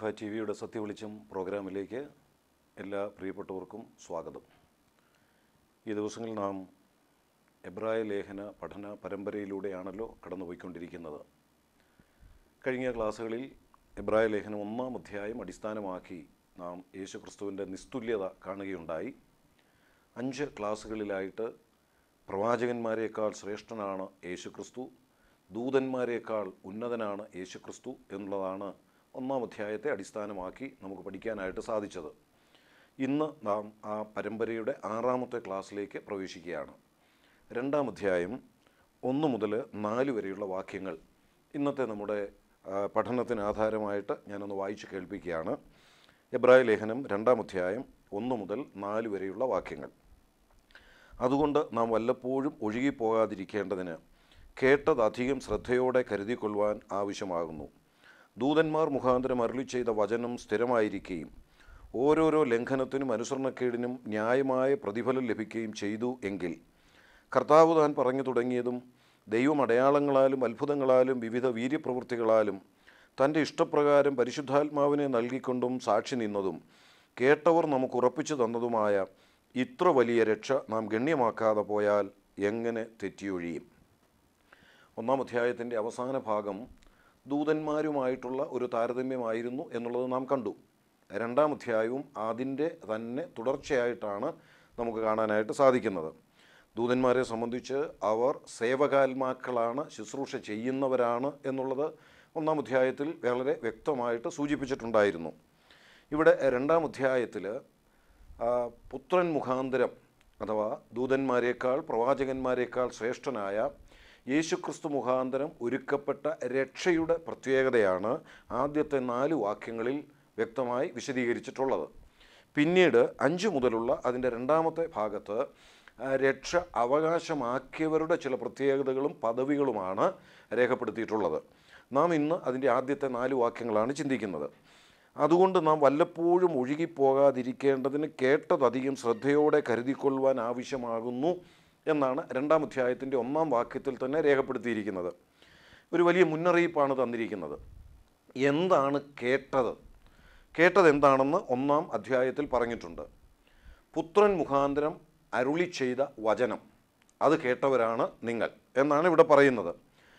alpha T വിയുടെ സത്യവെളിച്ചം പ്രോഗ്രാമിലേക്ക് എല്ലാ പ്രിയപ്പെട്ടവർക്കും സ്വാഗതം ഈ ദിവസങ്ങളിൽ നാം എബ്രായ ലേഖന പഠന പരമ്പരയിലൂടെയാണല്ലോ കടന്നുപോയിക്കൊണ്ടിരിക്കുന്നത് കഴിഞ്ഞ ക്ലാസ്സുകളിൽ എബ്രായ ലേഖനം ഒന്നാം അധ്യായം അടിസ്ഥാനമാക്കി നാം യേശു ക്രിസ്തുവിൻ്റെ നിസ്തുല്യത കാണുകയുണ്ടായി അഞ്ച് ക്ലാസ്സുകളിലായിട്ട് പ്രവാചകന്മാരെക്കാൾ ശ്രേഷ്ഠനാണ് യേശു ക്രിസ്തു ദൂതന്മാരെക്കാൾ ഉന്നതനാണ് യേശു ക്രിസ്തു എന്നുള്ളതാണ് ഒന്നാം അധ്യായത്തെ അടിസ്ഥാനമാക്കി നമുക്ക് പഠിക്കാനായിട്ട് സാധിച്ചത് ഇന്ന് നാം ആ പരമ്പരയുടെ ആറാമത്തെ ക്ലാസ്സിലേക്ക് പ്രവേശിക്കുകയാണ് രണ്ടാം അധ്യായം ഒന്ന് മുതൽ നാല് വരെയുള്ള വാക്യങ്ങൾ ഇന്നത്തെ നമ്മുടെ ആ, പഠനത്തിന് ആധാരമായിട്ട് ഞാനൊന്ന് വായിച്ച് കേൾപ്പിക്കുകയാണ് എബ്രായ ലേഖനം രണ്ടാം അധ്യായം ഒന്ന് മുതൽ നാല് വരെയുള്ള വാക്യങ്ങൾ അതുകൊണ്ട് നാം വല്ലപ്പോഴും ഒഴുകിപ്പോകാതിരിക്കേണ്ടതിന് കേട്ടത് അധികം ശ്രദ്ധയോടെ കരുതിക്കൊള്ളുവാൻ ആവശ്യമാകുന്നു ദൂതന്മാർ മുഖാന്തരം അരുളി ചെയ്ത വചനം സ്ഥിരമായിരിക്കുകയും ഓരോരോ ലംഘനത്തിനും അനുസരണക്കേടിനും ന്യായമായ പ്രതിഫലം ലഭിക്കുകയും ചെയ്തു എങ്കിൽ കർത്താവ് താൻ പറഞ്ഞു തുടങ്ങിയതും ദൈവം അടയാളങ്ങളാലും അത്ഭുതങ്ങളാലും വിവിധ വീര്യപ്രവൃത്തികളാലും തൻ്റെ ഇഷ്ടപ്രകാരം പരിശുദ്ധാത്മാവിനെ നൽകിക്കൊണ്ടും സാക്ഷി നിന്നതും കേട്ടവർ നമുക്ക് ഉറപ്പിച്ചു തന്നതുമായ ഇത്ര വലിയ രക്ഷ നാം ഗണ്യമാക്കാതെ പോയാൽ എങ്ങനെ തെറ്റിയൊഴിയും ഒന്നാം അധ്യായത്തിൻ്റെ അവസാന ഭാഗം ദൂതന്മാരുമായിട്ടുള്ള ഒരു താരതമ്യമായിരുന്നു എന്നുള്ളത് നാം കണ്ടു രണ്ടാം അധ്യായവും അതിൻ്റെ തന്നെ തുടർച്ചയായിട്ടാണ് നമുക്ക് കാണാനായിട്ട് സാധിക്കുന്നത് ദൂതന്മാരെ സംബന്ധിച്ച് അവർ സേവകാത്മാക്കളാണ് ശുശ്രൂഷ ചെയ്യുന്നവരാണ് എന്നുള്ളത് ഒന്നാം അധ്യായത്തിൽ വളരെ വ്യക്തമായിട്ട് സൂചിപ്പിച്ചിട്ടുണ്ടായിരുന്നു ഇവിടെ രണ്ടാം അധ്യായത്തിൽ ആ, പുത്രൻ മുഖാന്തരം അഥവാ ദൂതന്മാരെക്കാൾ പ്രവാചകന്മാരെക്കാൾ ശ്രേഷ്ഠനായ യേശുക്രിസ്തു മുഖാന്തരം ഒരുക്കപ്പെട്ട രക്ഷയുടെ പ്രത്യേകതയാണ് ആദ്യത്തെ നാല് വാക്യങ്ങളിൽ വ്യക്തമായി വിശദീകരിച്ചിട്ടുള്ളത് പിന്നീട് അഞ്ച് മുതലുള്ള അതിൻ്റെ രണ്ടാമത്തെ ഭാഗത്ത് ആ, രക്ഷ അവകാശമാക്കിയവരുടെ ചില പ്രത്യേകതകളും പദവികളുമാണ് രേഖപ്പെടുത്തിയിട്ടുള്ളത് നാം ഇന്ന് അതിൻ്റെ ആദ്യത്തെ നാല് വാക്യങ്ങളാണ് ചിന്തിക്കുന്നത് അതുകൊണ്ട് നാം വല്ലപ്പോഴും ഒഴുകിപ്പോകാതിരിക്കേണ്ടതിന് കേട്ടതധികം ശ്രദ്ധയോടെ കരുതിക്കൊള്ളുവാൻ ആവശ്യമാകുന്നു എന്നാണ് രണ്ടാം അധ്യായത്തിൻ്റെ ഒന്നാം വാക്യത്തിൽ തന്നെ രേഖപ്പെടുത്തിയിരിക്കുന്നത് ഒരു വലിയ മുന്നറിയിപ്പാണ് തന്നിരിക്കുന്നത് എന്താണ് കേട്ടത് കേട്ടത് എന്താണെന്ന് ഒന്നാം അധ്യായത്തിൽ പറഞ്ഞിട്ടുണ്ട് പുത്രൻ മുഖാന്തരം അരുളി ചെയ്ത വചനം അത് കേട്ടവരാണ് നിങ്ങൾ എന്നാണ് ഇവിടെ പറയുന്നത്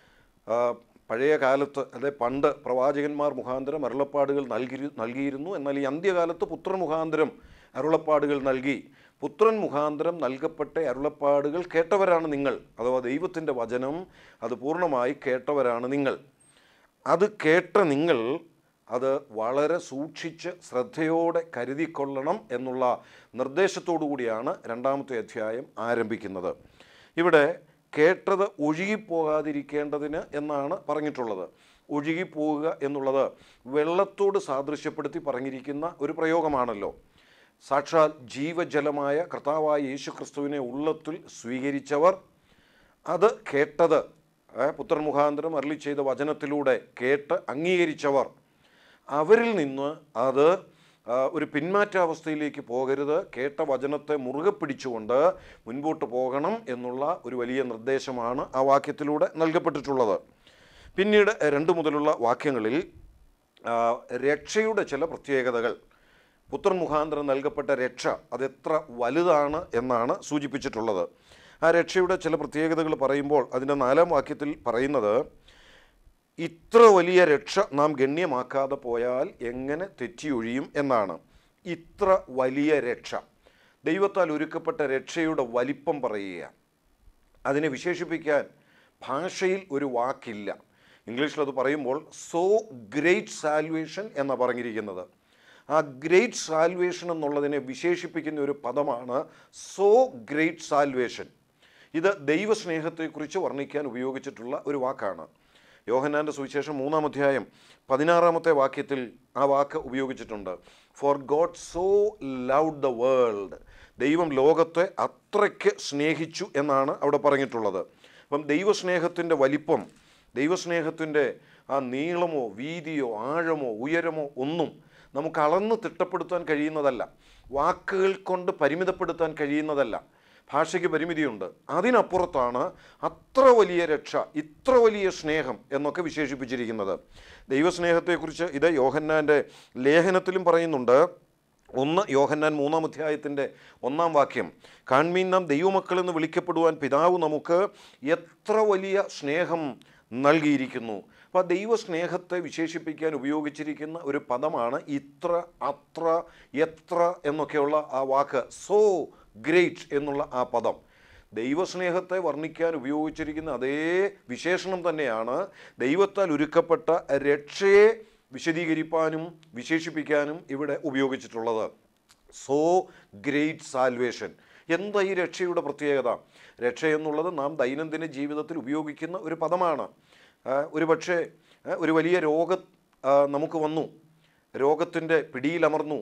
ആ, പഴയ കാലത്ത് അല്ലെ പണ്ട് പ്രവാചകന്മാർ മുഖാന്തരം അരുളപ്പാടുകൾ നൽകി നൽകിയിരുന്നു എന്നാൽ ഈ അന്ത്യകാലത്ത് പുത്രൻ മുഖാന്തരം അരുളപ്പാടുകൾ നൽകി പുത്രൻ മുഖാന്തരം നൽകപ്പെട്ട അരുളപ്പാടുകൾ കേട്ടവരാണ് നിങ്ങൾ അഥവാ ദൈവത്തിൻ്റെ വചനം അത് പൂർണ്ണമായി കേട്ടവരാണ് നിങ്ങൾ അത് കേട്ട നിങ്ങൾ അത് വളരെ സൂക്ഷിച്ച് ശ്രദ്ധയോടെ കരുതിക്കൊള്ളണം എന്നുള്ള നിർദ്ദേശത്തോടു കൂടിയാണ് രണ്ടാമത്തെ അധ്യായം ആരംഭിക്കുന്നത് ഇവിടെ കേട്ടത് ഒഴുകിപ്പോകാതിരിക്കേണ്ടതിന് എന്നാണ് പറഞ്ഞിട്ടുള്ളത് ഒഴുകിപ്പോവുക എന്നുള്ളത് വെള്ളത്തോട് സാദൃശ്യപ്പെടുത്തി പറഞ്ഞിരിക്കുന്ന ഒരു പ്രയോഗമാണല്ലോ സാക്ഷാൽ ജീവജലമായ കർത്താവായ യേശു ക്രിസ്തുവിനെ ഉള്ളത്തിൽ സ്വീകരിച്ചവർ അത് കേട്ടത് ഏ, പുത്രൻ മുഖാന്തരം അരളി ചെയ്ത വചനത്തിലൂടെ കേട്ട് അംഗീകരിച്ചവർ അവരിൽ നിന്ന് അത് ആ, ഒരു പിന്മാറ്റാവസ്ഥയിലേക്ക് പോകരുത് കേട്ട വചനത്തെ മുറുകെ പിടിച്ചുകൊണ്ട് മുൻപോട്ട് പോകണം എന്നുള്ള ഒരു വലിയ നിർദ്ദേശമാണ് ആ വാക്യത്തിലൂടെ നൽകപ്പെട്ടിട്ടുള്ളത് പിന്നീട് രണ്ട് മുതലുള്ള വാക്യങ്ങളിൽ ആ, രക്ഷയുടെ ചില പ്രത്യേകതകൾ പുത്രൻ മുഖാന്തരം നൽകപ്പെട്ട രക്ഷ അതെത്ര വലുതാണ് എന്നാണ് സൂചിപ്പിച്ചിട്ടുള്ളത് ആ രക്ഷയുടെ ചില പ്രത്യേകതകൾ പറയുമ്പോൾ അതിൻ്റെ നാലാം വാക്യത്തിൽ പറയുന്നത് ഇത്ര വലിയ രക്ഷ നാം ഗണ്യമാക്കാതെ പോയാൽ എങ്ങനെ തെറ്റിയൊഴിയും എന്നാണ് ഇത്ര വലിയ രക്ഷ ദൈവത്താൽ ഒരുക്കപ്പെട്ട രക്ഷയുടെ വലിപ്പം പറയുക അതിനെ വിശേഷിപ്പിക്കാൻ ഭാഷയിൽ ഒരു വാക്കില്ല ഇംഗ്ലീഷിൽ അത് പറയുമ്പോൾ സോ ഗ്രേറ്റ് സാൽവേഷൻ എന്നാണ് പറഞ്ഞിരിക്കുന്നത് ആ ഗ്രേറ്റ് സാൽവേഷൻ എന്നുള്ളതിനെ വിശേഷിപ്പിക്കുന്ന ഒരു പദമാണ് സോ ഗ്രേറ്റ് സാൽവേഷൻ ഇത് ദൈവസ്നേഹത്തെക്കുറിച്ച് വർണ്ണിക്കാൻ ഉപയോഗിച്ചിട്ടുള്ള ഒരു വാക്കാണ് യോഹന്നാൻ്റെ സുവിശേഷം മൂന്നാം അധ്യായം പതിനാറാമത്തെ വാക്യത്തിൽ ആ വാക്ക് ഉപയോഗിച്ചിട്ടുണ്ട് for God so love the world ദൈവം ലോകത്തെ അത്രയ്ക്ക് സ്നേഹിച്ചു എന്നാണ് അവിടെ പറഞ്ഞിട്ടുള്ളത് അപ്പം ദൈവസ്നേഹത്തിൻ്റെ വലിപ്പം ദൈവസ്നേഹത്തിൻ്റെ ആ നീളമോ വീതിയോ ആഴമോ ഉയരമോ ഒന്നും നമുക്ക് അളന്ന് തിട്ടപ്പെടുത്താൻ കഴിയുന്നതല്ല വാക്കുകൾ കൊണ്ട് പരിമിതപ്പെടുത്താൻ കഴിയുന്നതല്ല ഭാഷയ്ക്ക് പരിമിതിയുണ്ട് അതിനപ്പുറത്താണ് അത്ര വലിയ രക്ഷ ഇത്ര വലിയ സ്നേഹം എന്നൊക്കെ വിശേഷിപ്പിച്ചിരിക്കുന്നത് ദൈവസ്നേഹത്തെക്കുറിച്ച് ഇത് യോഹന്നാൻ്റെ ലേഖനത്തിലും പറയുന്നുണ്ട് ഒന്ന് യോഹന്നാൻ മൂന്നാം അധ്യായത്തിൻ്റെ ഒന്നാം വാക്യം കാൺമീൻ നാം ദൈവമക്കളെന്ന് വിളിക്കപ്പെടുവാൻ പിതാവ് നമുക്ക് എത്ര വലിയ സ്നേഹം നൽകിയിരിക്കുന്നു അപ്പോൾ ദൈവസ്നേഹത്തെ വിശേഷിപ്പിക്കാൻ ഉപയോഗിച്ചിരിക്കുന്ന ഒരു പദമാണ് ഇത്ര അത്ര എത്ര എന്നൊക്കെയുള്ള ആ വാക്ക് സോ ഗ്രേറ്റ് എന്നുള്ള ആ പദം ദൈവസ്നേഹത്തെ വർണ്ണിക്കാൻ ഉപയോഗിച്ചിരിക്കുന്ന അതേ വിശേഷണം തന്നെയാണ് ദൈവത്താൽ ഒരുക്കപ്പെട്ട രക്ഷയെ വിശദീകരിക്കാനും വിശേഷിപ്പിക്കാനും ഇവിടെ ഉപയോഗിച്ചിട്ടുള്ളത് സോ ഗ്രേറ്റ് സാൽവേഷൻ എന്താ ഈ രക്ഷയുടെ പ്രത്യേകത രക്ഷ എന്നുള്ളത് നാം ദൈനംദിന ജീവിതത്തിൽ ഉപയോഗിക്കുന്ന ഒരു പദമാണ് ആ, ഒരു പക്ഷേ ആ, ഒരു വലിയ രോഗ ആ, നമുക്ക് വന്നു രോഗത്തിൻ്റെ പിടിയിലമർന്നു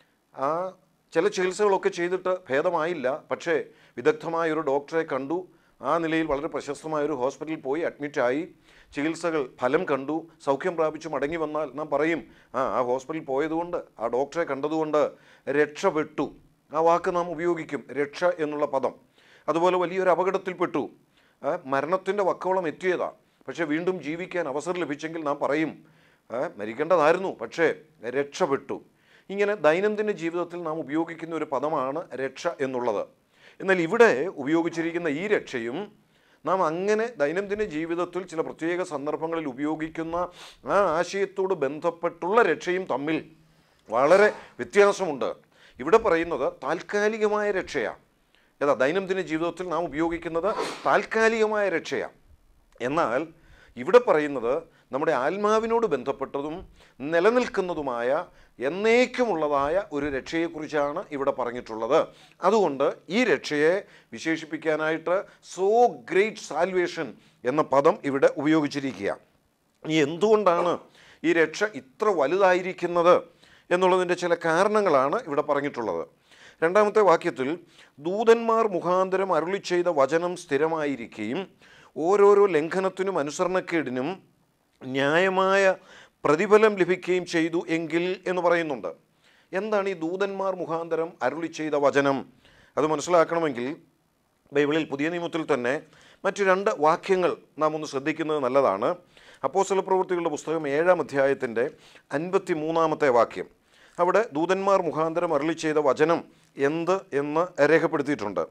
ആ ചില ചികിത്സകളൊക്കെ ചെയ്തിട്ട് ഭേദമായില്ല പക്ഷേ വിദഗ്ധമായ ഒരു ഡോക്ടറെ കണ്ടു ആ നിലയിൽ വളരെ പ്രശസ്തമായ ഒരു ഹോസ്പിറ്റലിൽ പോയി അഡ്മിറ്റായി ചികിത്സകൾ ഫലം കണ്ടു സൗഖ്യം പ്രാപിച്ചു മടങ്ങി വന്നാൽ നാം പറയും ആ ആ ഹോസ്പിറ്റലിൽ പോയതുകൊണ്ട് ആ ഡോക്ടറെ കണ്ടതുകൊണ്ട് രക്ഷപ്പെട്ടു ആ വാക്ക് നാം ഉപയോഗിക്കും രക്ഷ എന്നുള്ള പദം അതുപോലെ വലിയൊരു അപകടത്തിൽപ്പെട്ടു ആ, മരണത്തിൻ്റെ വക്കോളം എത്തിയതാ പക്ഷേ വീണ്ടും ജീവിക്കാൻ അവസരം ലഭിച്ചെങ്കിൽ നാം പറയും ആ, മരിക്കേണ്ടതായിരുന്നു പക്ഷേ രക്ഷപ്പെട്ടു ഇങ്ങനെ ദൈനംദിന ജീവിതത്തിൽ നാം ഉപയോഗിക്കുന്ന ഒരു പദമാണ് രക്ഷ എന്നുള്ളത് എന്നാൽ ഇവിടെ ഉപയോഗിച്ചിരിക്കുന്ന ഈ രക്ഷയും നാം അങ്ങനെ ദൈനംദിന ജീവിതത്തിൽ ചില പ്രത്യേക സന്ദർഭങ്ങളിൽ ഉപയോഗിക്കുന്ന ആ ആശയത്തോട് ബന്ധപ്പെട്ടുള്ള രക്ഷയും തമ്മിൽ വളരെ വ്യത്യാസമുണ്ട് ഇവിടെ പറയുന്നത് താൽക്കാലികമായ രക്ഷയാണ് ഏതാ ദൈനംദിന ജീവിതത്തിൽ നാം ഉപയോഗിക്കുന്നത് താൽക്കാലികമായ രക്ഷയാണ് എന്നാൽ ഇവിടെ പറയുന്നത് നമ്മുടെ ആത്മാവിനോട് ബന്ധപ്പെട്ടതും നിലനിൽക്കുന്നതുമായ എന്നേക്കുമുള്ളതായ ഒരു രക്ഷയെക്കുറിച്ചാണ് ഇവിടെ പറഞ്ഞിട്ടുള്ളത് അതുകൊണ്ട് ഈ രക്ഷയെ വിശേഷിപ്പിക്കാനായിട്ട് സോ ഗ്രേറ്റ് സാൽവേഷൻ എന്ന പദം ഇവിടെ ഉപയോഗിച്ചിരിക്കുക ഇനി എന്തുകൊണ്ടാണ് ഈ രക്ഷ ഇത്ര വലുതായിരിക്കുന്നത് എന്നുള്ളതിൻ്റെ ചില കാരണങ്ങളാണ് ഇവിടെ പറഞ്ഞിട്ടുള്ളത് രണ്ടാമത്തെ വാക്യത്തിൽ ദൂതന്മാർ മുഖാന്തരം അരുളി ചെയ്ത വചനം സ്ഥിരമായിരിക്കുകയും ഓരോരോ ലംഘനത്തിനും അനുസരണക്കേടിനും ന്യായമായ പ്രതിഫലം ലഭിക്കുകയും ചെയ്തു എങ്കിൽ എന്ന് പറയുന്നുണ്ട് എന്താണ് ഈ ദൂതന്മാർ മുഖാന്തരം അരുളി ചെയ്ത വചനം അത് മനസ്സിലാക്കണമെങ്കിൽ ബൈബിളിൽ പുതിയ നിയമത്തിൽ തന്നെ മറ്റു രണ്ട് വാക്യങ്ങൾ നാം ഒന്ന് ശ്രദ്ധിക്കുന്നത് നല്ലതാണ് അപ്പോസ്തല പ്രവൃത്തികളുടെ പുസ്തകം ഏഴാം അധ്യായത്തിൻ്റെ അൻപത്തി മൂന്നാമത്തെ വാക്യം അവിടെ ദൂതന്മാർ മുഖാന്തരം അരുളി ചെയ്ത വചനം എന്ത് എന്ന് രേഖപ്പെടുത്തിയിട്ടുണ്ട്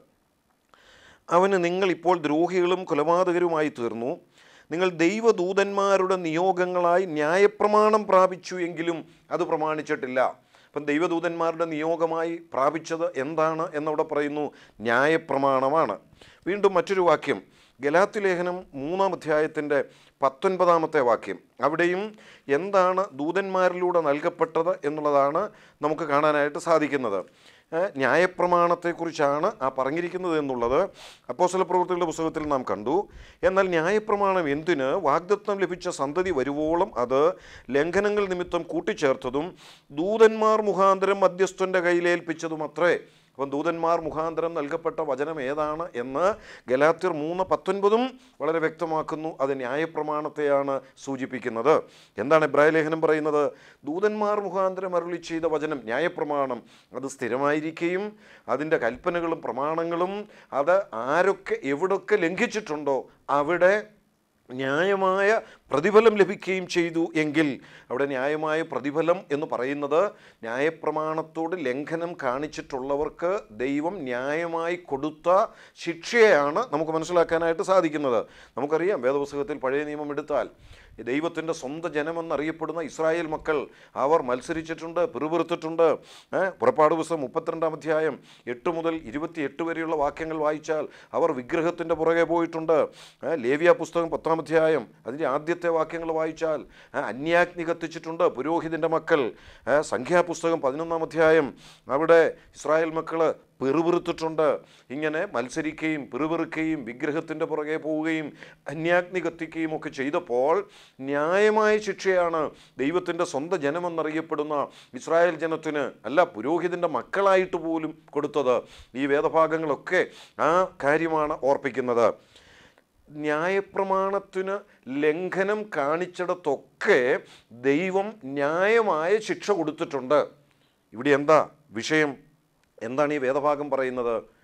അവന് നിങ്ങൾ ഇപ്പോൾ ദ്രോഹികളും കൊലപാതകരുമായി തീർന്നു നിങ്ങൾ ദൈവദൂതന്മാരുടെ നിയോഗങ്ങളായി ന്യായപ്രമാണം പ്രാപിച്ചു എങ്കിലും അത് പ്രമാണിച്ചിട്ടില്ല അപ്പം ദൈവദൂതന്മാരുടെ നിയോഗമായി പ്രാപിച്ചത് എന്താണ് എന്നവിടെ പറയുന്നു ന്യായപ്രമാണമാണ് വീണ്ടും മറ്റൊരു വാക്യം ഗലാത്തി ലേഖനം മൂന്നാം അധ്യായത്തിൻ്റെ പത്തൊൻപതാമത്തെ വാക്യം അവിടെയും എന്താണ് ദൂതന്മാരിലൂടെ നൽകപ്പെട്ടത് എന്നുള്ളതാണ് നമുക്ക് കാണാനായിട്ട് സാധിക്കുന്നത് ഏഹ് ന്യായപ്രമാണത്തെക്കുറിച്ചാണ് ആ പറഞ്ഞിരിക്കുന്നത് എന്നുള്ളത് അപ്പോസ്തല പ്രവൃത്തികളുടെ പുസ്തകത്തിൽ നാം കണ്ടു എന്നാൽ ന്യായപ്രമാണം എന്തിന് വാഗ്ദത്വം ലഭിച്ച സന്തതി വരുവോളം അത് ലംഘനങ്ങൾ നിമിത്തം കൂട്ടിച്ചേർത്തതും ദൂതന്മാർ മുഖാന്തരം മധ്യസ്ഥൻ്റെ കയ്യിലേൽപ്പിച്ചതും അത്രേ അപ്പം ദൂതന്മാർ മുഖാന്തരം നൽകപ്പെട്ട വചനം ഏതാണ് എന്ന് ഗലാത്യർ മൂന്ന് പത്തൊൻപതും വളരെ വ്യക്തമാക്കുന്നു അത് ന്യായപ്രമാണത്തെയാണ് സൂചിപ്പിക്കുന്നത് എന്താണ് ഇബ്രാഹിം ലേഖനം പറയുന്നത് ദൂതന്മാർ മുഖാന്തരം അരുളി ചെയ്ത വചനം ന്യായപ്രമാണം അത് സ്ഥിരമായിരിക്കുകയും അതിൻ്റെ കൽപ്പനകളും പ്രമാണങ്ങളും അത് ആരൊക്കെ എവിടൊക്കെ ലംഘിച്ചിട്ടുണ്ടോ അവിടെ ന്യായമായ പ്രതിഫലം ലഭിക്കുകയും ചെയ്തു എങ്കിൽ അവിടെ ന്യായമായ പ്രതിഫലം എന്ന് പറയുന്നത് ന്യായപ്രമാണത്തോട് ലംഘനം കാണിച്ചിട്ടുള്ളവർക്ക് ദൈവം ന്യായമായി കൊടുത്ത ശിക്ഷയാണ് നമുക്ക് മനസ്സിലാക്കാനായിട്ട് സാധിക്കുന്നത് നമുക്കറിയാം വേദപുസ്തകത്തിൽ പഴയ നിയമം എടുത്താൽ ദൈവത്തിൻ്റെ സ്വന്തം ജനമെന്നറിയപ്പെടുന്ന ഇസ്രായേൽ മക്കൾ അവർ മത്സരിച്ചിട്ടുണ്ട് പിറുപിറുത്തിട്ടുണ്ട് ഏ, പുറപ്പാട് പുസ്തകം മുപ്പത്തിരണ്ടാം അധ്യായം എട്ട് മുതൽ ഇരുപത്തിയെട്ട് വരെയുള്ള വാക്യങ്ങൾ വായിച്ചാൽ അവർ വിഗ്രഹത്തിൻ്റെ പുറകെ പോയിട്ടുണ്ട് ഏ, ലേവ്യ പുസ്തകം പത്താം അധ്യായം അതിൻ്റെ ആദ്യത്തെ വാക്യങ്ങൾ വായിച്ചാൽ ഏ, അന്യാഗ്നി കത്തിച്ചിട്ടുണ്ട് പുരോഹിതൻ്റെ മക്കൾ ഏ, സംഖ്യാപുസ്തകം പതിനൊന്നാം അധ്യായം അവിടെ ഇസ്രായേൽ മക്കൾ പിറുപിറുത്തിട്ടുണ്ട് ഇങ്ങനെ മത്സരിക്കുകയും പിറുപിറുക്കുകയും വിഗ്രഹത്തിൻ്റെ പുറകെ പോവുകയും അന്യാഗ്നി കത്തിക്കുകയും ഒക്കെ ചെയ്തപ്പോൾ ന്യായമായ ശിക്ഷയാണ് ദൈവത്തിൻ്റെ സ്വന്തം ജനമെന്നറിയപ്പെടുന്ന ഇസ്രായേൽ ജനത്തിന് അല്ല പുരോഹിതൻ്റെ മക്കളായിട്ട് പോലും കൊടുത്തത് ഈ വേദഭാഗങ്ങളൊക്കെ ആ കാര്യമാണ് ഓർപ്പിക്കുന്നത് ന്യായപ്രമാണത്തിന് ലംഘനം കാണിച്ചിടത്തൊക്കെ ദൈവം ന്യായമായ ശിക്ഷ കൊടുത്തിട്ടുണ്ട് ഇവിടെ എന്താ വിഷയം എന്താണ് ഈ വേദഭാഗം പറയുന്നത്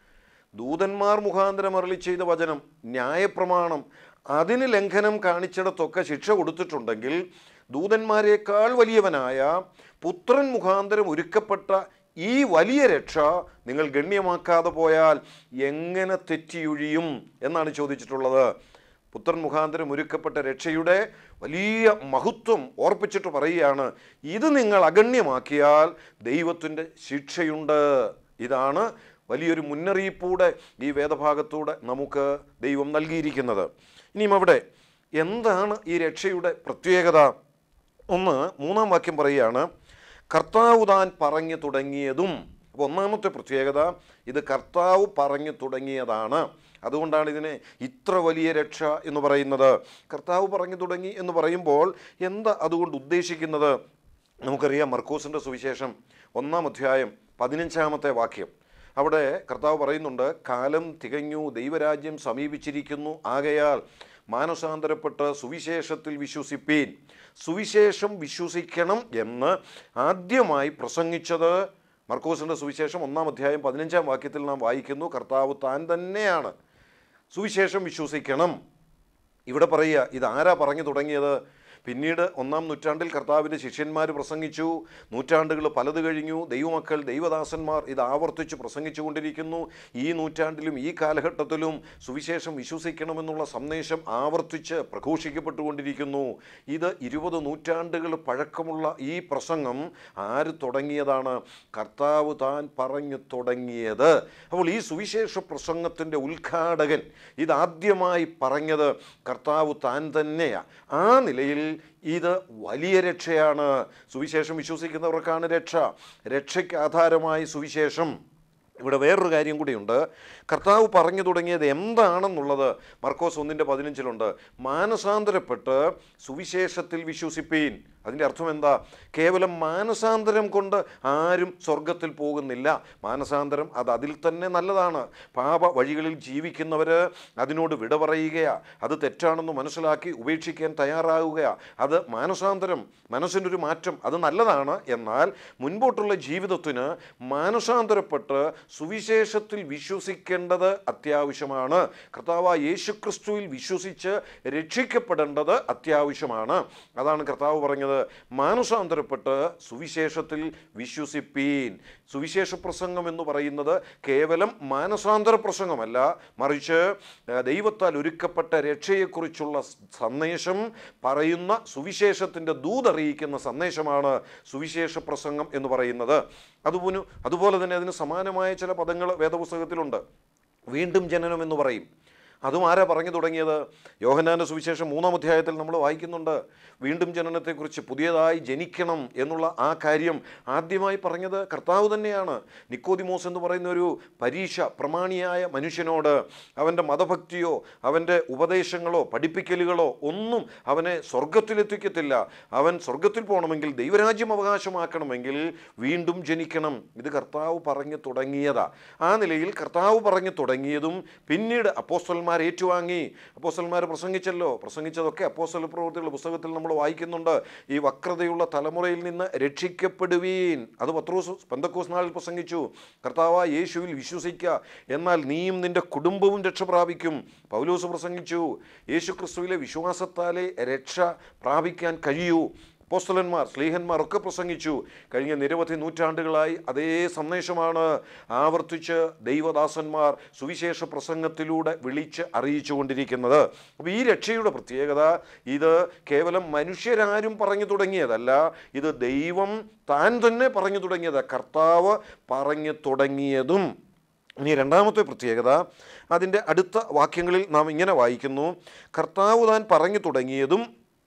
ദൂതന്മാർ മുഖാന്തരം അരളി ചെയ്ത വചനം ന്യായപ്രമാണം അതിന് ലംഘനം കാണിച്ചിടത്തൊക്കെ ശിക്ഷ കൊടുത്തിട്ടുണ്ടെങ്കിൽ ദൂതന്മാരെക്കാൾ വലിയവനായ പുത്രൻ മുഖാന്തരം ഒരുക്കപ്പെട്ട ഈ വലിയ രക്ഷ നിങ്ങൾ ഗണ്യമാക്കാതെ പോയാൽ എങ്ങനെ തെറ്റിയൊഴിയും എന്നാണ് ചോദിച്ചിട്ടുള്ളത് പുത്രൻ മുഖാന്തരം ഒരുക്കപ്പെട്ട രക്ഷയുടെ വലിയ മഹത്വം ഓർപ്പിച്ചിട്ട് പറയുകയാണ് ഇത് നിങ്ങൾ അഗണ്യമാക്കിയാൽ ദൈവത്തിൻ്റെ ശിക്ഷയുണ്ട് ഇതാണ് വലിയൊരു മുന്നറിയിപ്പൂടെ ഈ വേദഭാഗത്തൂടെ നമുക്ക് ദൈവം നൽകിയിരിക്കുന്നത് ഇനിയും അവിടെ എന്താണ് ഈ രക്ഷയുടെ പ്രത്യേകത ഒന്ന് മൂന്നാം വാക്യം പറയുകയാണ് കർത്താവ് താൻ പറഞ്ഞു തുടങ്ങിയതും അപ്പോൾ ഒന്നാമത്തെ പ്രത്യേകത ഇത് കർത്താവ് പറഞ്ഞു തുടങ്ങിയതാണ് അതുകൊണ്ടാണ് ഇതിനെ ഇത്ര വലിയ രക്ഷ എന്ന് പറയുന്നത് കർത്താവ് പറഞ്ഞു തുടങ്ങി എന്ന് പറയുമ്പോൾ എന്താ അതുകൊണ്ട് ഉദ്ദേശിക്കുന്നത് നമുക്കറിയാം മർക്കോസിൻ്റെ സുവിശേഷം ഒന്നാം അധ്യായം പതിനഞ്ചാമത്തെ വാക്യം അവിടെ കർത്താവ് പറയുന്നുണ്ട് കാലം തികഞ്ഞു ദൈവരാജ്യം സമീപിച്ചിരിക്കുന്നു ആകയാൽ മാനസാന്തരപ്പെട്ട് സുവിശേഷത്തിൽ വിശ്വസിപ്പീൻ സുവിശേഷം വിശ്വസിക്കണം എന്ന് ആദ്യമായി പ്രസംഗിച്ചത് മർക്കോസിൻ്റെ സുവിശേഷം ഒന്നാം അധ്യായം പതിനഞ്ചാം വാക്യത്തിൽ നാം വായിക്കുന്നു കർത്താവ് താൻ തന്നെയാണ് സുവിശേഷം വിശ്വസിക്കണം ഇവിടെ പറയുക ഇതാരാ പറഞ്ഞു തുടങ്ങിയത് പിന്നീട് ഒന്നാം നൂറ്റാണ്ടിൽ കർത്താവിൻ്റെ ശിഷ്യന്മാർ പ്രസംഗിച്ചു നൂറ്റാണ്ടുകൾ പലത് കഴിഞ്ഞു ദൈവമക്കൾ ദൈവദാസന്മാർ ഇത് ആവർത്തിച്ച് പ്രസംഗിച്ചു കൊണ്ടിരിക്കുന്നു ഈ നൂറ്റാണ്ടിലും ഈ കാലഘട്ടത്തിലും സുവിശേഷം വിശ്വസിക്കണമെന്നുള്ള സന്ദേശം ആവർത്തിച്ച് പ്രഘോഷിക്കപ്പെട്ടുകൊണ്ടിരിക്കുന്നു ഇത് ഇരുപത് നൂറ്റാണ്ടുകൾ പഴക്കമുള്ള ഈ പ്രസംഗം ആര് തുടങ്ങിയതാണ് കർത്താവ് താൻ പറഞ്ഞു തുടങ്ങിയത് അപ്പോൾ ഈ സുവിശേഷ പ്രസംഗത്തിൻ്റെ ഉദ്ഘാടകൻ ഇതാദ്യമായി പറഞ്ഞത് കർത്താവ് താൻ തന്നെയാണ് ആ നിലയിൽ ഇത് വലിയ രക്ഷയാണ് സുവിശേഷം വിശ്വസിക്കുന്നവർക്കാണ് രക്ഷ രക്ഷയ്ക്ക് ആധാരമായി സുവിശേഷം ഇവിടെ വേറൊരു കാര്യം കൂടിയുണ്ട് കർത്താവ് പറഞ്ഞു തുടങ്ങിയത് എന്താണെന്നുള്ളത് മർക്കോസ് ഒന്നിൻ്റെ പതിനഞ്ചിലുണ്ട് മാനസാന്തരപ്പെട്ട് സുവിശേഷത്തിൽ വിശ്വസിപ്പീൻ അതിൻ്റെ അർത്ഥം എന്താ കേവലം മാനസാന്തരം കൊണ്ട് ആരും സ്വർഗത്തിൽ പോകുന്നില്ല മാനസാന്തരം അത് അതിൽ തന്നെ നല്ലതാണ് പാപ വഴികളിൽ ജീവിക്കുന്നവർ അതിനോട് വിട പറയുകയാ അത് തെറ്റാണെന്ന് മനസ്സിലാക്കി ഉപേക്ഷിക്കാൻ തയ്യാറാവുകയാ അത് മാനസാന്തരം മനസ്സിൻ്റെ ഒരു മാറ്റം അത് നല്ലതാണ് എന്നാൽ മുൻപോട്ടുള്ള ജീവിതത്തിന് മാനസാന്തരപ്പെട്ട് സുവിശേഷത്തിൽ വിശ്വസിക്കേണ്ടത് അത്യാവശ്യമാണ് കർത്താവ് യേശുക്രിസ്തുവിൽ വിശ്വസിച്ച് രക്ഷിക്കപ്പെടേണ്ടത് അത്യാവശ്യമാണ് അതാണ് കർത്താവ് പറഞ്ഞത് മാനസാന്തരപ്പെട്ട് സുവിശേഷത്തിൽ വിശ്വസിപ്പീൻ സുവിശേഷ പ്രസംഗം എന്ന് പറയുന്നത് കേവലം മാനസാന്തര പ്രസംഗമല്ല മറിച്ച് ആ, ദൈവത്താൽ ഒരുക്കപ്പെട്ട രക്ഷയെക്കുറിച്ചുള്ള സന്ദേശം പറയുന്ന സുവിശേഷത്തിൻ്റെ ദൂതറിയിക്കുന്ന സന്ദേശമാണ് സുവിശേഷ പ്രസംഗം എന്ന് പറയുന്നത് അതുപോലെ അതുപോലെ തന്നെ അതിന് സമാനമായ ചില പദങ്ങൾ വേദപുസ്തകത്തിലുണ്ട് വീണ്ടും ജനനം എന്ന് പറയും അതും ആരാ പറഞ്ഞു തുടങ്ങിയത് യോഹനാന്റെ സുവിശേഷം മൂന്നാം അധ്യായത്തിൽ നമ്മൾ വായിക്കുന്നുണ്ട് വീണ്ടും ജനനത്തെക്കുറിച്ച് പുതിയതായി ജനിക്കണം എന്നുള്ള ആ കാര്യം ആദ്യമായി പറഞ്ഞത് കർത്താവ് തന്നെയാണ് നിക്കോദിമോസ് എന്ന് പറയുന്ന ഒരു പരീക്ഷ പ്രമാണിയായ മനുഷ്യനോട് അവൻ്റെ മതഭക്തിയോ അവൻ്റെ ഉപദേശങ്ങളോ പഠിപ്പിക്കലുകളോ ഒന്നും അവനെ സ്വർഗത്തിലെത്തിക്കത്തില്ല അവൻ സ്വർഗത്തിൽ പോകണമെങ്കിൽ ദൈവരാജ്യം അവകാശമാക്കണമെങ്കിൽ വീണ്ടും ജനിക്കണം ഇത് കർത്താവ് പറഞ്ഞു തുടങ്ങിയതാ ആ നിലയിൽ കർത്താവ് പറഞ്ഞു തുടങ്ങിയതും പിന്നീട് അപ്പോസ്റ്റൽമാർ ഏറ്റുവാങ്ങി അപ്പോസ്റ്റൽമാർ പ്രസംഗിച്ചല്ലോ പ്രസംഗിച്ചതൊക്കെ അപ്പോസ്റ്റൽ പ്രവൃത്തികളുടെ പുസ്തകത്തിൽ നമ്മൾ വായിക്കുന്നുണ്ട് ഈ വക്രതയുള്ള തലമുറയിൽ നിന്ന് രക്ഷിക്കപ്പെടുവീൻ അത് പത്രോസ് പെന്തക്കോസ് നാളിൽ പ്രസംഗിച്ചു കർത്താവ് യേശുവിൽ വിശ്വസിക്കുക എന്നാൽ നീയും നിന്റെ കുടുംബവും രക്ഷ പ്രാപിക്കും പൗലോസ് പ്രസംഗിച്ചു യേശു ക്രിസ്തുവിലെ വിശ്വാസത്താലേ രക്ഷ പ്രാപിക്കാൻ കഴിയൂ അപ്പോസ്തലന്മാർ സ്ലീഹന്മാർ ഒക്കെ പ്രസംഗിച്ചു കഴിഞ്ഞ നിരവധി നൂറ്റാണ്ടുകളായി അതേ സന്ദേശമാണ് ആവർത്തിച്ച് ദൈവദാസന്മാർ സുവിശേഷ പ്രസംഗത്തിലൂടെ വിളിച്ച് അറിയിച്ചു കൊണ്ടിരിക്കുന്നത് അപ്പോൾ ഈ രക്ഷയുടെ പ്രത്യേകത ഇത് കേവലം മനുഷ്യരാരും പറഞ്ഞു തുടങ്ങിയതല്ല ഇത് ദൈവം താൻ തന്നെ പറഞ്ഞു തുടങ്ങിയത് കർത്താവ് പറഞ്ഞു തുടങ്ങിയതും ഇനി രണ്ടാമത്തെ പ്രത്യേകത അതിൻ്റെ അടുത്ത വാക്യങ്ങളിൽ നാം ഇങ്ങനെ വായിക്കുന്നു കർത്താവ് താൻ പറഞ്ഞു തുടങ്ങിയതും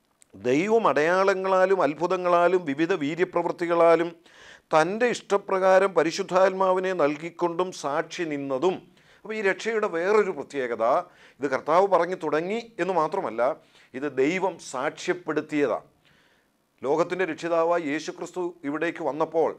ദൈവം അടയാളങ്ങളാലും അത്ഭുതങ്ങളാലും വിവിധ വീര്യപ്രവൃത്തികളാലും തൻ്റെ ഇഷ്ടപ്രകാരം പരിശുദ്ധാത്മാവിനെ നൽകിക്കൊണ്ടും സാക്ഷി നിന്നതും അപ്പോൾ ഈ രക്ഷയുടെ വേറൊരു പ്രത്യേകത ഇത് കർത്താവ് പറഞ്ഞു തുടങ്ങി എന്ന് മാത്രമല്ല ഇത് ദൈവം സാക്ഷ്യപ്പെടുത്തിയതാണ് ലോകത്തിൻ്റെ രക്ഷിതാവായി യേശുക്രിസ്തു ഇവിടേക്ക് വന്നപ്പോൾ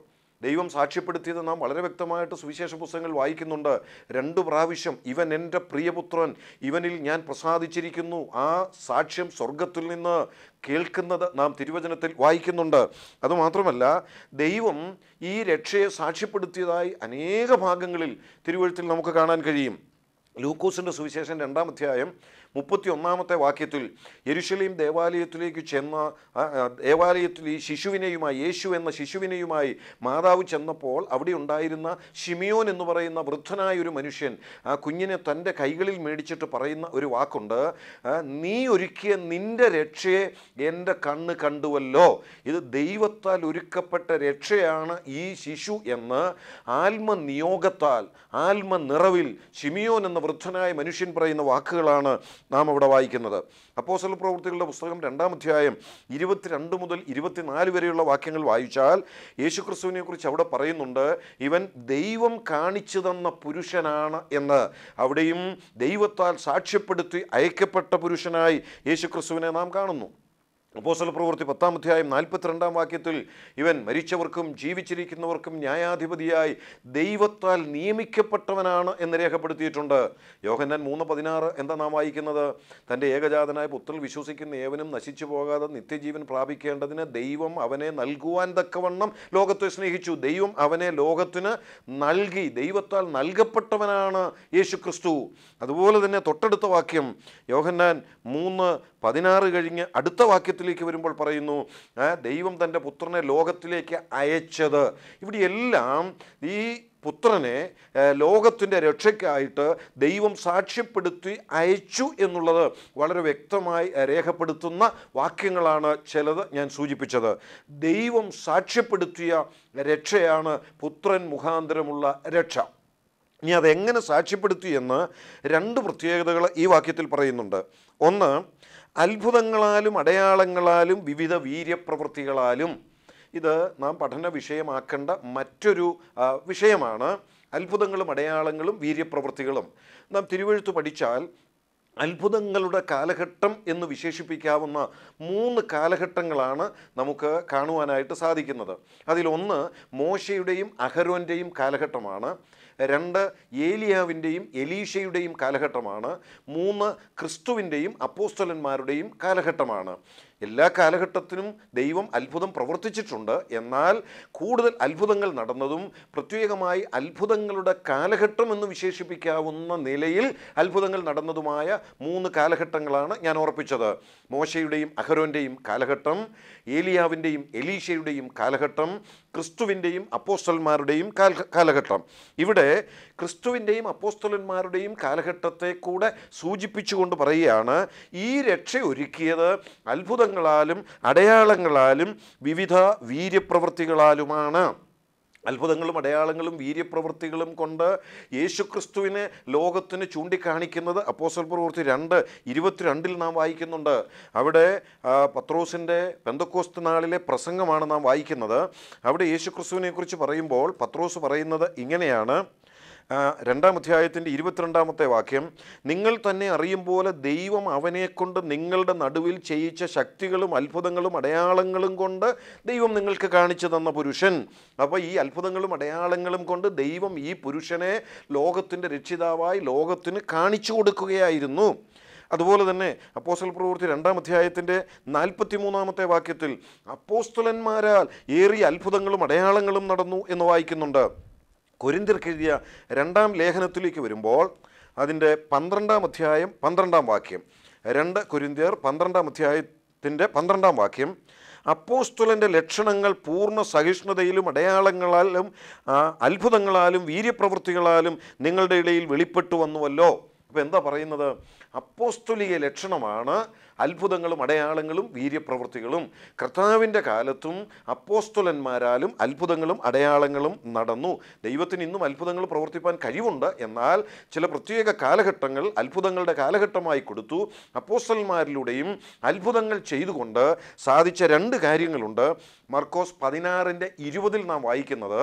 ദൈവം സാക്ഷ്യപ്പെടുത്തിയത് നാം വളരെ വ്യക്തമായിട്ട് സുവിശേഷ പുസ്തകങ്ങൾ വായിക്കുന്നുണ്ട് രണ്ടു പ്രാവശ്യം ഇവൻ എൻ്റെ പ്രിയപുത്രൻ ഇവനിൽ ഞാൻ പ്രസാദിച്ചിരിക്കുന്നു ആ സാക്ഷ്യം സ്വർഗത്തിൽ നിന്ന് കേൾക്കുന്നത് നാം തിരുവചനത്തിൽ വായിക്കുന്നുണ്ട് അതുമാത്രമല്ല ദൈവം ഈ രക്ഷയെ സാക്ഷ്യപ്പെടുത്തിയതായി അനേക ഭാഗങ്ങളിൽ തിരുവഴുത്തിൽ നമുക്ക് കാണാൻ കഴിയും ലൂക്കോസിൻ്റെ സുവിശേഷം രണ്ടാം അധ്യായം മുപ്പത്തി ഒന്നാമത്തെ വാക്യത്തിൽ യെരുഷലേം ദേവാലയത്തിലേക്ക് ചെന്ന ആ, ആ, ദേവാലയത്തിൽ ഈ ശിശുവിനെയുമായി യേശു എന്ന ശിശുവിനെയുമായി മാതാവ് ചെന്നപ്പോൾ അവിടെ ഉണ്ടായിരുന്ന ഷിമിയോൻ എന്ന് പറയുന്ന വൃദ്ധനായ ഒരു മനുഷ്യൻ ആ കുഞ്ഞിനെ തൻ്റെ കൈകളിൽ മേടിച്ചിട്ട് പറയുന്ന ഒരു വാക്കുണ്ട് ആ, നീ ഒരുക്കിയ നിന്റെ രക്ഷയെ എൻ്റെ കണ്ണ് കണ്ടുവല്ലോ ഇത് ദൈവത്താൽ ഒരുക്കപ്പെട്ട രക്ഷയാണ് ഈ ശിശു എന്ന് ആത്മനിയോഗത്താൽ ആത്മനിറവിൽ ഷിമിയോൻ എന്ന വൃദ്ധനായ മനുഷ്യൻ പറയുന്ന വാക്കുകളാണ് നാം അവിടെ വായിക്കുന്നത് അപ്പോസ്തല പ്രവൃത്തികളുടെ പുസ്തകം രണ്ടാം അധ്യായം ഇരുപത്തിരണ്ട് മുതൽ ഇരുപത്തിനാല് വരെയുള്ള വാക്യങ്ങൾ വായിച്ചാൽ യേശുക്രിസ്തുവിനെ കുറിച്ച് അവിടെ പറയുന്നുണ്ട് ഇവൻ ദൈവം കാണിച്ചു തന്ന പുരുഷനാണ് എന്ന് അവിടെയും ദൈവത്താൽ സാക്ഷ്യപ്പെടുത്തി അയക്കപ്പെട്ട പുരുഷനായി യേശുക്രിസ്തുവിനെ നാം കാണുന്നു അപ്പോസ്തല പ്രവൃത്തി പത്താം അധ്യായം നാൽപ്പത്തിരണ്ടാം വാക്യത്തിൽ ഇവൻ മരിച്ചവർക്കും ജീവിച്ചിരിക്കുന്നവർക്കും ന്യായാധിപതിയായി ദൈവത്താൽ നിയമിക്കപ്പെട്ടവനാണ് എന്ന് രേഖപ്പെടുത്തിയിട്ടുണ്ട് യോഹന്നാൻ മൂന്ന് പതിനാറ് എന്താ നാം വായിക്കുന്നത് തൻ്റെ ഏകജാതനായ പുത്രൽ വിശ്വസിക്കുന്ന ഏവനും നശിച്ചു പോകാതെ നിത്യജീവൻ പ്രാപിക്കേണ്ടതിന് ദൈവം അവനെ നൽകുവാൻ തക്കവണ്ണം ലോകത്തെ സ്നേഹിച്ചു ദൈവം അവനെ ലോകത്തിന് നൽകി ദൈവത്താൽ നൽകപ്പെട്ടവനാണ് യേശു ക്രിസ്തു അതുപോലെ തന്നെ തൊട്ടടുത്ത വാക്യം യോഹന്നാൻ മൂന്ന് പതിനാറ് കഴിഞ്ഞ് അടുത്ത വാക്യത്തിലേക്ക് വരുമ്പോൾ പറയുന്നു ആ, ദൈവം തൻ്റെ പുത്രനെ ലോകത്തിലേക്ക് അയച്ചത് ഇവിടെയെല്ലാം ഈ പുത്രനെ ലോകത്തിൻ്റെ രക്ഷയ്ക്കായിട്ട് ദൈവം സാക്ഷ്യപ്പെടുത്തി അയച്ചു എന്നുള്ളത് വളരെ വ്യക്തമായി ഏഹ്, രേഖപ്പെടുത്തുന്ന വാക്യങ്ങളാണ് ചിലത് ഞാൻ സൂചിപ്പിച്ചത് ദൈവം സാക്ഷ്യപ്പെടുത്തിയ രക്ഷയാണ് പുത്രൻ മുഖാന്തരമുള്ള രക്ഷ ഇനി അതെങ്ങനെ സാക്ഷ്യപ്പെടുത്തി എന്ന് രണ്ട് പ്രത്യേകതകൾ ഈ വാക്യത്തിൽ പറയുന്നുണ്ട് ഒന്ന് അത്ഭുതങ്ങളാലും അടയാളങ്ങളാലും വിവിധ വീര്യപ്രവൃത്തികളാലും ഇത് നാം പഠന വിഷയമാക്കേണ്ട മറ്റൊരു ആ, വിഷയമാണ് അത്ഭുതങ്ങളും അടയാളങ്ങളും വീര്യപ്രവൃത്തികളും നാം തിരുവഴുത്ത് പഠിച്ചാൽ അത്ഭുതങ്ങളുടെ കാലഘട്ടം എന്ന് വിശേഷിപ്പിക്കാവുന്ന മൂന്ന് കാലഘട്ടങ്ങളാണ് നമുക്ക് കാണുവാനായിട്ട് സാധിക്കുന്നത് അതിലൊന്ന് മോശയുടെയും അഹരോൻ്റെയും കാലഘട്ടമാണ് രണ്ട് ഏലിയാവിൻ്റെയും എലീഷയുടെയും കാലഘട്ടമാണ് മൂന്ന് ക്രിസ്തുവിൻ്റെയും അപ്പോസ്തലന്മാരുടെയും കാലഘട്ടമാണ് എല്ലാ കാലഘട്ടത്തിനും ദൈവം അത്ഭുതം പ്രവർത്തിച്ചിട്ടുണ്ട് എന്നാൽ കൂടുതൽ അത്ഭുതങ്ങൾ നടന്നതും പ്രത്യേകമായി അത്ഭുതങ്ങളുടെ കാലഘട്ടം എന്ന് വിശേഷിപ്പിക്കാവുന്ന നിലയിൽ അത്ഭുതങ്ങൾ നടന്നതുമായ മൂന്ന് കാലഘട്ടങ്ങളാണ് ഞാൻ ഓർപ്പിച്ചത് മോശയുടെയും അഹരോൻ്റെയും കാലഘട്ടം ഏലിയാവിൻ്റെയും എലീഷയുടെയും കാലഘട്ടം ക്രിസ്തുവിൻ്റെയും അപ്പോസ്റ്റലന്മാരുടെയും കാല- കാലഘട്ടം ഇവിടെ ക്രിസ്തുവിൻ്റെയും അപ്പോസ്തലന്മാരുടെയും കാലഘട്ടത്തെ കൂടെ സൂചിപ്പിച്ചുകൊണ്ട് പറയുകയാണ് ഈ രക്ഷ ഒരുക്കിയത് അത്ഭുതങ്ങളാലും അടയാളങ്ങളാലും വിവിധ വീര്യപ്രവൃത്തികളാലുമാണ് അത്ഭുതങ്ങളും അടയാളങ്ങളും വീര്യപ്രവൃത്തികളും കൊണ്ട് യേശുക്രിസ്തുവിനെ ലോകത്തിന് ചൂണ്ടിക്കാണിക്കുന്നത് അപ്പോസ്റ്റൽ പ്രവൃത്തി രണ്ട് ഇരുപത്തിരണ്ടിൽ നാം വായിക്കുന്നുണ്ട് അവിടെ ആ, പത്രോസിൻ്റെ പെന്തക്കോസ്ത് നാളിലെ പ്രസംഗമാണ് നാം വായിക്കുന്നത് അവിടെ യേശുക്രിസ്തുവിനെ കുറിച്ച് പറയുമ്പോൾ പത്രോസ് പറയുന്നത് ഇങ്ങനെയാണ് ആ, രണ്ടാം അധ്യായത്തിൻ്റെ ഇരുപത്തിരണ്ടാമത്തെ വാക്യം നിങ്ങൾ തന്നെ അറിയും പോലെ ദൈവം അവനെക്കൊണ്ട് നിങ്ങളുടെ നടുവിൽ ചെയ്യിച്ച ശക്തികളും അത്ഭുതങ്ങളും അടയാളങ്ങളും കൊണ്ട് ദൈവം നിങ്ങൾക്ക് കാണിച്ചു തന്ന പുരുഷൻ അപ്പോൾ ഈ അത്ഭുതങ്ങളും അടയാളങ്ങളും കൊണ്ട് ദൈവം ഈ പുരുഷനെ ലോകത്തിൻ്റെ രക്ഷിതാവായി ലോകത്തിന് കാണിച്ചു കൊടുക്കുകയായിരുന്നു അതുപോലെ തന്നെ അപ്പോസ്റ്റൽ പ്രവൃത്തി രണ്ടാം അധ്യായത്തിൻ്റെ നാൽപ്പത്തി മൂന്നാമത്തെ വാക്യത്തിൽ അപ്പോസ്തലന്മാരാൽ ഏറിയ അത്ഭുതങ്ങളും അടയാളങ്ങളും നടന്നു എന്ന് വായിക്കുന്നുണ്ട് കൊരിന്തിർക്കെഴുതിയ രണ്ടാം ലേഖനത്തിലേക്ക് വരുമ്പോൾ അതിൻ്റെ പന്ത്രണ്ടാം അധ്യായം പന്ത്രണ്ടാം വാക്യം രണ്ട് കൊരിന്തിയർ പന്ത്രണ്ടാം അധ്യായത്തിൻ്റെ പന്ത്രണ്ടാം വാക്യം അപ്പോസ്തുലൻ്റെ ലക്ഷണങ്ങൾ പൂർണ്ണ സഹിഷ്ണുതയിലും അടയാളങ്ങളാലും ആ, അത്ഭുതങ്ങളാലും വീര്യപ്രവൃത്തികളാലും നിങ്ങളുടെ ഇടയിൽ വെളിപ്പെട്ടു വന്നുവല്ലോ അപ്പോൾ എന്താ പറയുന്നത് അപ്പോസ്തുലിക ലക്ഷണമാണ് അത്ഭുതങ്ങളും അടയാളങ്ങളും വീര്യപ്രവൃത്തികളും കർത്താവിൻ്റെ കാലത്തും അപ്പോസ്തുലന്മാരാലും അത്ഭുതങ്ങളും അടയാളങ്ങളും നടന്നു ദൈവത്തിന് ഇന്നും അത്ഭുതങ്ങൾ പ്രവർത്തിപ്പാൻ കഴിവുണ്ട് എന്നാൽ ചില പ്രത്യേക കാലഘട്ടങ്ങൾ അത്ഭുതങ്ങളുടെ കാലഘട്ടമായി കൊടുത്തു അപ്പോസ്തലന്മാരിലൂടെയും അത്ഭുതങ്ങൾ ചെയ്തുകൊണ്ട് സാധിച്ച രണ്ട് കാര്യങ്ങളുണ്ട് മർക്കോസ് പതിനാറിൻ്റെ ഇരുപതിൽ നാം വായിക്കുന്നത്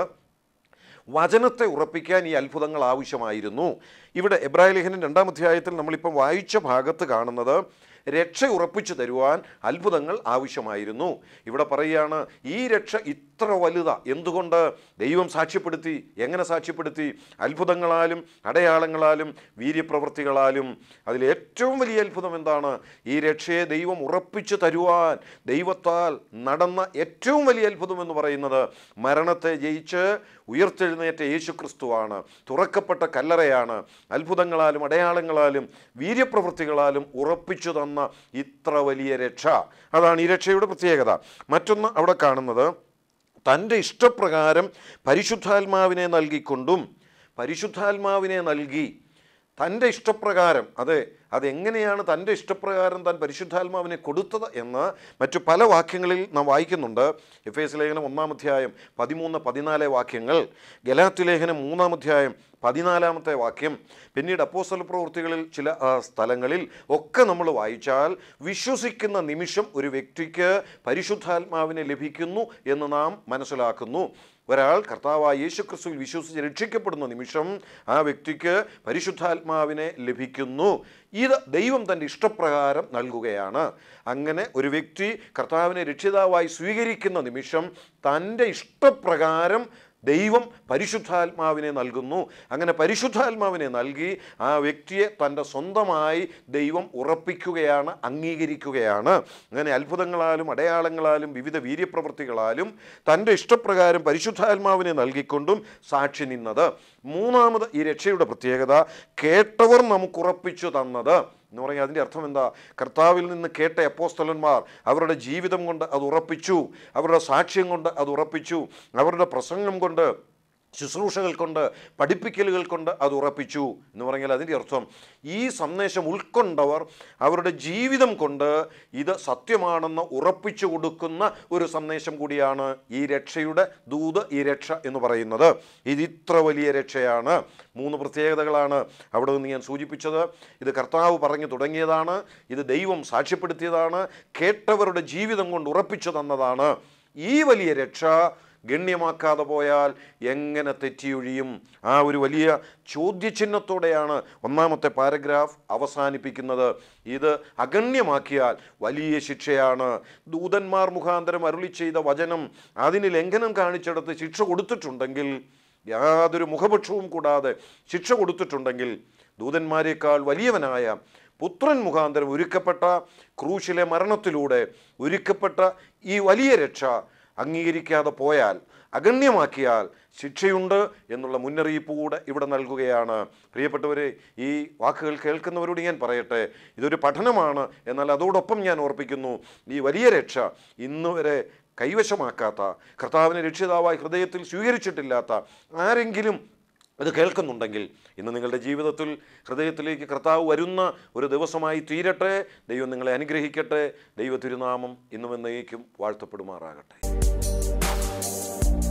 വചനത്തെ ഉറപ്പിക്കാൻ ഈ അത്ഭുതങ്ങൾ ആവശ്യമായിരുന്നു ഇവിടെ എബ്രാഹിം ലേഖനം രണ്ടാം അധ്യായത്തിൽ നമ്മളിപ്പം വായിച്ച ഭാഗത്ത് കാണുന്നത് രക്ഷ ഉറപ്പിച്ചു തരുവാൻ അത്ഭുതങ്ങൾ ആവശ്യമായിരുന്നു ഇവിടെ പറയുകയാണ് ഈ രക്ഷ ഇത്ര വലുതാ എന്തുകൊണ്ട് ദൈവം സാക്ഷ്യപ്പെടുത്തി എങ്ങനെ സാക്ഷ്യപ്പെടുത്തി അത്ഭുതങ്ങളാലും അടയാളങ്ങളാലും വീര്യപ്രവൃത്തികളാലും അതിൽ ഏറ്റവും വലിയ അത്ഭുതം എന്താണ് ഈ രക്ഷയെ ദൈവം ഉറപ്പിച്ചു തരുവാൻ ദൈവത്താൽ നടന്ന ഏറ്റവും വലിയ അത്ഭുതം എന്ന് പറയുന്നത് മരണത്തെ ജയിച്ച് ഉയർത്തെഴുന്നേറ്റ യേശു ക്രിസ്തുവാണ് തുറക്കപ്പെട്ട കല്ലറയാണ് അത്ഭുതങ്ങളാലും അടയാളങ്ങളാലും വീര്യപ്രവൃത്തികളാലും ഉറപ്പിച്ചു തന്ന ഇത്ര വലിയ രക്ഷ അതാണ് ഈ രക്ഷയുടെ പ്രത്യേകത മറ്റൊന്ന് അവിടെ കാണുന്നത് തൻ്റെ ഇഷ്ടപ്രകാരം പരിശുദ്ധാത്മാവിനെ നൽകിക്കൊണ്ടും പരിശുദ്ധാത്മാവിനെ നൽകി തൻ്റെ ഇഷ്ടപ്രകാരം അതെ അതെങ്ങനെയാണ് തൻ്റെ ഇഷ്ടപ്രകാരം താൻ പരിശുദ്ധാത്മാവിനെ കൊടുത്തത് എന്ന് മറ്റു പല വാക്യങ്ങളിൽ നാം വായിക്കുന്നുണ്ട് എഫ് എസ് ലേഖനം ഒന്നാം അധ്യായം പതിമൂന്ന് പതിനാല് വാക്യങ്ങൾ ഗലാത്തി ലേഖനം മൂന്നാം അധ്യായം പതിനാലാമത്തെ വാക്യം പിന്നീട് അപ്പോസ്തല പ്രവൃത്തികളിൽ ചില ആ, സ്ഥലങ്ങളിൽ ഒക്കെ നമ്മൾ വായിച്ചാൽ വിശ്വസിക്കുന്ന നിമിഷം ഒരു വ്യക്തിക്ക് പരിശുദ്ധാത്മാവിനെ ലഭിക്കുന്നു എന്ന് നാം മനസ്സിലാക്കുന്നു ഒരാൾ കർത്താവായ യേശു ക്രിസ്തുവിൽ വിശ്വസിച്ച് രക്ഷിക്കപ്പെടുന്ന നിമിഷം ആ വ്യക്തിക്ക് പരിശുദ്ധാത്മാവിനെ ലഭിക്കുന്നു ഇത് ദൈവം തൻ്റെ ഇഷ്ടപ്രകാരം നൽകുകയാണ് അങ്ങനെ ഒരു വ്യക്തി കർത്താവിനെ രക്ഷിതാവായി സ്വീകരിക്കുന്ന നിമിഷം തൻ്റെ ഇഷ്ടപ്രകാരം ദൈവം പരിശുദ്ധാത്മാവിനെ നൽകുന്നു അങ്ങനെ പരിശുദ്ധാത്മാവിനെ നൽകി ആ വ്യക്തിയെ തൻ്റെ സ്വന്തമായി ദൈവം ഉറപ്പിക്കുകയാണ് അംഗീകരിക്കുകയാണ് അങ്ങനെ അത്ഭുതങ്ങളാലും അടയാളങ്ങളാലും വിവിധ വീര്യപ്രവൃത്തികളാലും തൻ്റെ ഇഷ്ടപ്രകാരം പരിശുദ്ധാത്മാവിനെ നൽകിക്കൊണ്ടും സാക്ഷി നിന്നത് മൂന്നാമത് ഈ രക്ഷയുടെ പ്രത്യേകത കേട്ടവർ നമുക്ക് ഉറപ്പിച്ചു തന്നത് എന്ന് പറഞ്ഞാൽ അതിൻ്റെ അർത്ഥം എന്താ കർത്താവിൽ നിന്ന് കേട്ട അപ്പോസ്തലന്മാർ അവരുടെ ജീവിതം കൊണ്ട് അത് ഉറപ്പിച്ചു അവരുടെ സാക്ഷ്യം കൊണ്ട് അത് ഉറപ്പിച്ചു അവരുടെ പ്രസംഗം കൊണ്ട് ശുശ്രൂഷകൾ കൊണ്ട് പഠിപ്പിക്കലുകൾ കൊണ്ട് അത് ഉറപ്പിച്ചു എന്ന് പറഞ്ഞാൽ അതിൻ്റെ അർത്ഥം ഈ സന്ദേശം ഉൾക്കൊണ്ടവർ അവരുടെ ജീവിതം കൊണ്ട് ഇത് സത്യമാണെന്ന് ഉറപ്പിച്ചു കൊടുക്കുന്ന ഒരു സന്ദേശം കൂടിയാണ് ഈ രക്ഷയുടെ ദൂത് ഈ രക്ഷ എന്ന് പറയുന്നത് ഇത് ഇത്ര വലിയ രക്ഷയാണ് മൂന്ന് പ്രത്യേകതകളാണ് അവിടെ നിന്ന് ഞാൻ സൂചിപ്പിച്ചത് ഇത് കർത്താവ് പറഞ്ഞു തുടങ്ങിയതാണ് ഇത് ദൈവം സാക്ഷ്യപ്പെടുത്തിയതാണ് കേട്ടവരുടെ ജീവിതം കൊണ്ട് ഉറപ്പിച്ചു തന്നതാണ് ഈ വലിയ രക്ഷ ഗണ്യമാക്കാതെ പോയാൽ എങ്ങനെ തെറ്റിയൊഴിയും ആ ഒരു വലിയ ചോദ്യചിഹ്നത്തോടെയാണ് ഒന്നാമത്തെ പാരഗ്രാഫ് അവസാനിപ്പിക്കുന്നത് ഇത് അഗണ്യമാക്കിയാൽ വലിയ ശിക്ഷയാണ് ദൂതന്മാർ മുഖാന്തരം അരുളി ചെയ്ത വചനം അതിന് ലംഘനം കാണിച്ചിടത്ത് ശിക്ഷ കൊടുത്തിട്ടുണ്ടെങ്കിൽ യാതൊരു മുഖപക്ഷവും കൂടാതെ ശിക്ഷ കൊടുത്തിട്ടുണ്ടെങ്കിൽ ദൂതന്മാരെക്കാൾ വലിയവനായ പുത്രൻ മുഖാന്തരം ഒരുക്കപ്പെട്ട ക്രൂശിലെ മരണത്തിലൂടെ ഒരുക്കപ്പെട്ട ഈ വലിയ രക്ഷ അംഗീകരിക്കാതെ പോയാൽ അഗണ്യമാക്കിയാൽ ശിക്ഷയുണ്ട് എന്നുള്ള മുന്നറിയിപ്പ് കൂടെ ഇവിടെ നൽകുകയാണ് പ്രിയപ്പെട്ടവരെ ഈ വാക്കുകൾ കേൾക്കുന്നവരോട് ഞാൻ പറയട്ടെ ഇതൊരു പഠനമാണ് എന്നാൽ അതോടൊപ്പം ഞാൻ ഓർപ്പിക്കുന്നു ഈ വലിയ രക്ഷ ഇന്ന് വരെ കൈവശമാക്കാത്ത കർത്താവിനെ രക്ഷിതാവായി ഹൃദയത്തിൽ സ്വീകരിച്ചിട്ടില്ലാത്ത ആരെങ്കിലും അത് കേൾക്കുന്നുണ്ടെങ്കിൽ ഇന്ന് നിങ്ങളുടെ ജീവിതത്തിൽ ഹൃദയത്തിലേക്ക് കർത്താവ് വരുന്ന ഒരു ദിവസമായി തീരട്ടെ ദൈവം നിങ്ങളെ അനുഗ്രഹിക്കട്ടെ ദൈവ തിരുനാമം ഇന്നും എന്നേക്കും വാഴ്ത്തപ്പെടുമാറാകട്ടെ